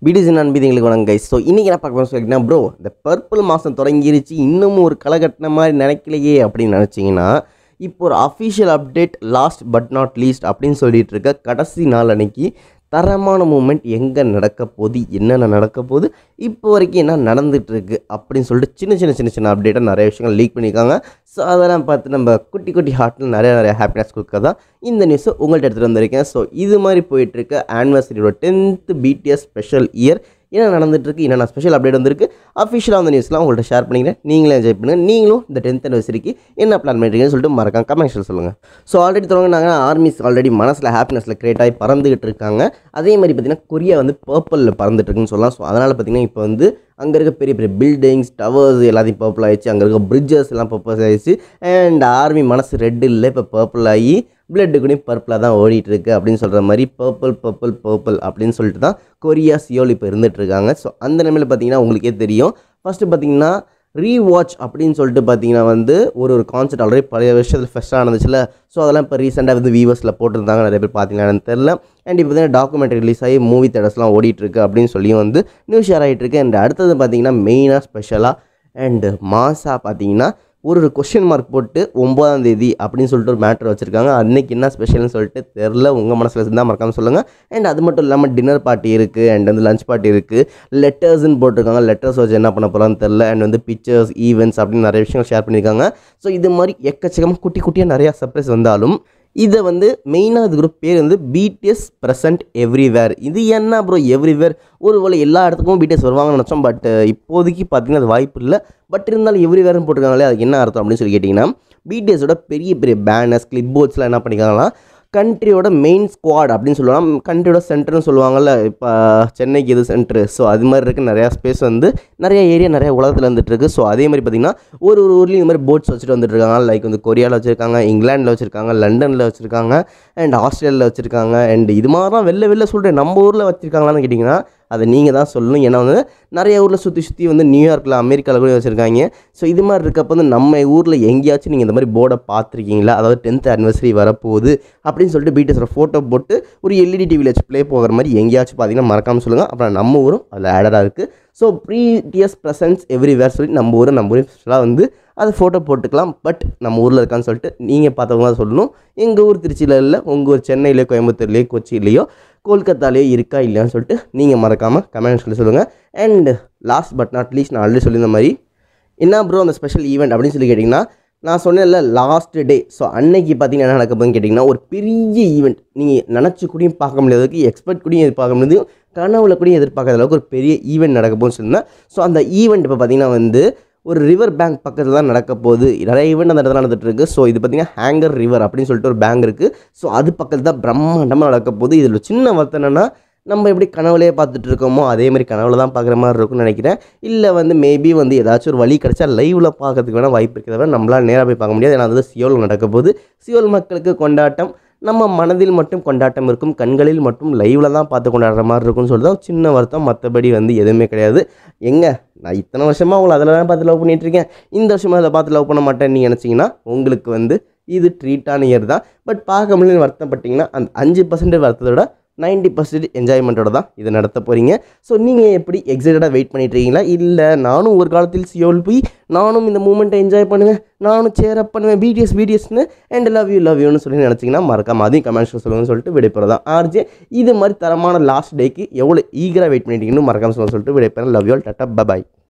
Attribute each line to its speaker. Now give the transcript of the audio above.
Speaker 1: BDC நண்பிதிங்களுக்கு வணக்கம் guys so இன்றைக்கி என்ன பார்க்க போகிறோம் சொல்லிங்கன்னா ப்ரோ இந்த பர்பிள் மாதம் தொடங்கிருச்சு இன்னமும் ஒரு களைகட்டின மாதிரி நினைக்கலையே அப்படின்னு நினச்சிங்கன்னா இப்போ ஒரு official update last but not least அப்படின்னு சொல்லிட்டு இருக்க கடைசி நாள் அன்னைக்கு தரமான மூமெண்ட் எங்கே நடக்க போகுது என்னென்ன நடக்க போகுது இப்போ வரைக்கும் என்ன நடந்துட்டு இருக்கு அப்படின்னு சொல்லிட்டு சின்ன சின்ன சின்ன சின்ன அப்டேட்டாக நிறைய விஷயங்கள் லீக் பண்ணியிருக்காங்க ஸோ அதெல்லாம் பார்த்து நம்ம குட்டி குட்டி ஹார்ட்டில் நிறைய நிறைய ஹாப்பினஸ் கொடுக்க தான் இந்த நியூஸை உங்கள்கிட்ட எடுத்துகிட்டு வந்திருக்கேன் ஸோ இது மாதிரி போயிட்டுருக்க ஆனிவர்சரியோட டென்த்து பிடிஎஸ் ஸ்பெஷல் இயர் என்ன நடந்துட்டுருக்கு என்னென்ன ஸ்பெஷல் அப்டேட் வந்திருக்கு அஃபிஷியலாக அந்த நியூஸ்லாம் உங்கள்கிட்ட ஷேர் பண்ணிக்கிறேன் நீங்களும் என்ஜாய் பண்ணுங்கள் நீங்களும் இந்த டென்த் அனிவர்சரிக்கு என்ன பிளான் பண்ணுறீங்கன்னு சொல்லிட்டு மறக்காம கமெண்ட்ஸில் சொல்லுங்கள் ஸோ ஆல்ரெடி தொடங்கினாங்க ஆர்மிஸ் ஆல்ரெடி மனசில் ஹாப்பினஸில் கிரியேட் ஆகி பறந்துகிட்டு இருக்காங்க அதே மாதிரி பார்த்திங்கன்னா கொரியா வந்து பர்பிளில் பறந்துட்டு இருக்குன்னு சொல்லலாம் ஸோ அதனால் பார்த்திங்கன்னா இப்போ வந்து அங்கே இருக்க பெரிய பெரிய பில்டிங்ஸ் டவர்ஸ் எல்லாத்தையும் பர்பிள் ஆயிடுச்சு அங்கே இருக்க பிரிட்ஜஸ் எல்லாம் பர்பிள் ஆயிடுச்சு அண்ட் ஆர்மி மனசு ரெட் இல்லை இப்போ பர்பிள் ஆகி பிளட்டு கூட பர்பிளாக தான் ஓடிட்டு இருக்கு அப்படின்னு சொல்கிற மாதிரி பர்பிள் பர்பிள் பர்பிள் அப்படின்னு சொல்லிட்டு தான் கொரியா சியோல் இப்போ இருந்துட்டு இருக்காங்க ஸோ அந்த நிலைமையில் பார்த்தீங்கன்னா உங்களுக்கே தெரியும் ஃபஸ்ட்டு பார்த்தீங்கன்னா ரீவாட்ச் அப்படின்னு சொல்லிட்டு பார்த்தீங்கன்னா வந்து ஒரு ஒரு கான்செப்ட் ஆல்ரெடி பழைய வருஷத்தில் ஃபஸ்ட்டாக நடந்துச்சுல ஸோ அதெல்லாம் இப்போ ரீசெண்டாக வந்து வியூவர்ஸில் போட்டிருந்தாங்க நிறைய பேர் பார்த்தீங்கன்னு தெரில அண்ட் இப்போ பார்த்தீங்கன்னா டாக்குமெண்ட்ரி ரிலீஸ் ஆகி மூவி தேட்டர்ஸ்லாம் ஓடிட்டு இருக்கு அப்படின்னு சொல்லியும் வந்து நியூஸ் ஷேர் ஆகிட்டு இருக்கு அண்ட் அடுத்தது பார்த்தீங்கன்னா மெயினாக ஸ்பெஷலாக அண்டு மாசா பார்த்தீங்கன்னா ஒரு ஒரு கொஷின் மார்க் போட்டு ஒம்பதாம் தேதி அப்படின்னு சொல்லிட்டு ஒரு மேட்ரு வச்சுருக்காங்க அன்னைக்கு என்ன ஸ்பெஷல்னு சொல்லிட்டு தெரில உங்கள் மனசில் இருந்தால் மறக்காமல் சொல்லுங்கள் அண்ட் அது மட்டும் இல்லாமல் டின்னர் பார்ட்டி இருக்குது அண்ட் வந்து லஞ்ச் பார்ட்டி இருக்குது லெட்டர்ஸ்னு போட்டிருக்காங்க லெட்டர்ஸ் வச்சு என்ன பண்ண போகிறான்னு தெரில அண்ட் வந்து பிக்சர்ஸ் ஈவெண்ட்ஸ் அப்படின்னு நிறைய விஷயங்கள் ஷேர் பண்ணியிருக்காங்க ஸோ இது மாதிரி எக்கச்சக்கமாக குட்டி குட்டியாக நிறையா சர்ப்ரைஸ் வந்தாலும் இதை வந்து மெயினாக இது குரூப் பேர் வந்து பிடிஎஸ் ப்ரெசன்ட் எவ்ரிவேர் இது என்ன ப்ரோ எவ்ரிவேர் ஒரு வேளை எல்லா இடத்துக்கும் பிடிஎஸ் வருவாங்கன்னு நினச்சோம் பட் இப்போதைக்கு பார்த்தீங்கன்னா அது வாய்ப்பு இல்லை பட் இருந்தாலும் எவ்ரிவேர்னு போட்டிருக்காங்களே அதுக்கு என்ன அர்த்தம் அப்படின்னு சொல்லி கேட்டிங்கன்னா பிடிஎஸோட பெரிய பெரிய பேனர்ஸ் கிளிப் போர்ட்ஸ்லாம் என்ன பண்ணியிருக்காங்கன்னா கண்ட்ரியோட மெயின் ஸ்குவாட் அப்படின்னு சொல்லுவாங்க கண்ட்ரியோட சென்டர்னு சொல்லுவாங்கல்ல இப்போ சென்னைக்கு இது சென்ட்ரு ஸோ அது மாதிரி இருக்க நிறையா ஸ்பேஸ் வந்து நிறைய ஏரியா நிறைய உலகத்தில் வந்துட்டு இருக்கு ஸோ அதே மாதிரி பார்த்திங்கன்னா ஒரு ஒரு ஊர்லேயும் இந்த மாதிரி போட்ஸ் வச்சுட்டு வந்துட்டு இருக்காங்க லைக் வந்து கொரியாவில் வச்சுருக்காங்க இங்கிலாண்டில் வச்சுருக்காங்க லண்டனில் வச்சுருக்காங்க அண்ட் ஆஸ்திரேலியாவில் வச்சுருக்காங்க அண்ட் இது மாதிரிலாம் வெளில வெளில சொல்கிறேன் நம்ம ஊரில் வச்சுருக்காங்களான்னு கேட்டிங்கன்னா அதை நீங்கள் தான் சொல்லணும் ஏன்னா வந்து நிறைய ஊரில் சுற்றி சுற்றி வந்து நியூயார்க்கில் அமெரிக்காவில் கூட வச்சுருக்காங்க ஸோ இது மாதிரி இருக்கப்போ வந்து நம்ம ஊரில் எங்கேயாச்சும் நீங்கள் இந்த மாதிரி போர்டை பார்த்துருக்கீங்களா அதாவது டென்த் அனிவர்சரி வரப்போகுது அப்படின்னு சொல்லிட்டு பிடிஎஸோட ஃபோட்டோ போட்டு ஒரு எல்இடி டிவியில் வச்சு ப்ளே போகிற மாதிரி எங்கேயாச்சும் பார்த்தீங்கன்னா மறக்காமல் சொல்லுங்கள் அப்புறம் நம்ம ஊரும் அதில் ஆடராக இருக்குது ஸோ ப்ரீடியஸ் ப்ரெசன்ஸ் எவ்ரிவேர் சொல்லி நம்ம ஊரை நம்ம ஊர் ஸ்பெஷலாக வந்து அதை ஃபோட்டோ போட்டுக்கலாம் பட் நம்ம ஊரில் இருக்கான்னு சொல்லிட்டு நீங்கள் பார்த்தவங்க தான் சொல்லணும் எங்கள் ஊர் திருச்சியில் இல்லை உங்கள் ஊர் சென்னையிலையோ கோயம்புத்தூர்லேயோ கொச்சியிலையோ கோல்கத்தாலேயோ இருக்கா இல்லையான்னு சொல்லிட்டு நீங்கள் மறக்காமல் கமெண்ட்ஸில் சொல்லுங்கள் and last but not least நான் ஆல்ரெடி சொல்லியிருந்த மாதிரி என்ன ப்ரோ அந்த ஸ்பெஷல் ஈவெண்ட் அப்படின்னு சொல்லி கேட்டிங்கன்னா நான் சொன்னேன்ல லாஸ்ட் டே ஸோ அன்னைக்கு பார்த்தீங்கன்னா என்ன நடக்க போகுதுன்னு கேட்டிங்கன்னா ஒரு பெரிய ஈவெண்ட் நீங்கள் நினச்சி கூடயும் பார்க்க முடியாததுக்கு எக்ஸ்பெக்ட் கூடயும் எதிர்பார்க்க முடியாது கனவுல கூடயும் எதிர்பார்க்காத அளவுக்கு ஒரு பெரிய ஈவெண்ட் நடக்க போகுதுன்னு சொல்லியிருந்தேன் ஸோ அந்த ஈவெண்ட் இப்போ பார்த்தீங்கன்னா வந்து ஒரு ரிவர் பேங்க் பக்கத்தில் தான் நடக்க போகுது நிறைய ஈவெண்ட் அந்த இடத்துல நடந்துட்டு இருக்கு ஸோ இது பார்த்தீங்கன்னா ஹேங்கர் ரிவர் அப்படின்னு சொல்லிட்டு ஒரு பேங்க் இருக்குது ஸோ அது பக்கத்தில் தான் பிரம்மாண்டமாக நடக்க போகுது இதில் சின்ன வருத்தம் என்னென்னா நம்ம எப்படி கனவுலேயே பார்த்துட்டு இருக்கோமோ அதே மாதிரி கனவுல தான் பார்க்குற மாதிரி இருக்கும்னு நினைக்கிறேன் இல்லை வந்து மேபி வந்து ஏதாச்சும் ஒரு வழி கிடச்சா லைவில் பார்க்கறதுக்கு வேணால் வாய்ப்பு இருக்கிறத நம்மளால் நேராக போய் பார்க்க முடியாது ஏன்னா அது சியோல் நடக்க போகுது சியோல் மக்களுக்கு கொண்டாட்டம் நம்ம மனதில் மட்டும் கொண்டாட்டம் இருக்கும் கண்களில் மட்டும் லைவில் தான் பார்த்து கொண்டாடுற மாதிரி இருக்கும்னு சொல்லிட்டு தான் சின்ன வருத்தம் மற்றபடி வந்து எதுவுமே கிடையாது எங்கே நான் இத்தனை வருஷமாக உங்களை அதில் தான் பார்த்து லவ் பண்ணிகிட்டு இருக்கேன் இந்த வருஷமாக அதை பார்த்து லவ் பண்ண மாட்டேன்னு நீங்கள் நினச்சிங்கன்னா உங்களுக்கு வந்து இது ட்ரீட்டான இயர் தான் பட் பார்க்க முடியல வருத்தப்பட்டிங்கன்னா அந்த அஞ்சு பர்சன்டேஜ் வருத்தத்தோட நைன்டி பர்சன்டேஜ் என்ஜாய்மெண்ட்டோட தான் இதை நடத்த போகிறீங்க ஸோ நீங்கள் எப்படி எக்ஸைட்டடாக வெயிட் பண்ணிட்டு இருக்கீங்களா இல்லை நானும் ஒரு காலத்தில் சியோல் போய் நானும் இந்த மூமெண்ட்டை என்ஜாய் பண்ணுவேன் நானும் சேர் அப் பண்ணுவேன் பிடிஎஸ் பிடிஎஸ்னு அண்ட் லவ் யூ லவ் யூன்னு சொல்லி நினச்சிங்கன்னா மறக்காம அதையும் கமெண்ட்ஸில் சொல்லுங்கன்னு சொல்லிட்டு விடைபெறதா ஆர்ஜே இது மாதிரி தரமான லாஸ்ட் டேக்கு எவ்வளோ ஈகராக வெயிட் பண்ணிட்டீங்கன்னு மறக்காம சொல்ல சொல்லிட்டு விடைபெறேன் love you all tata bye bye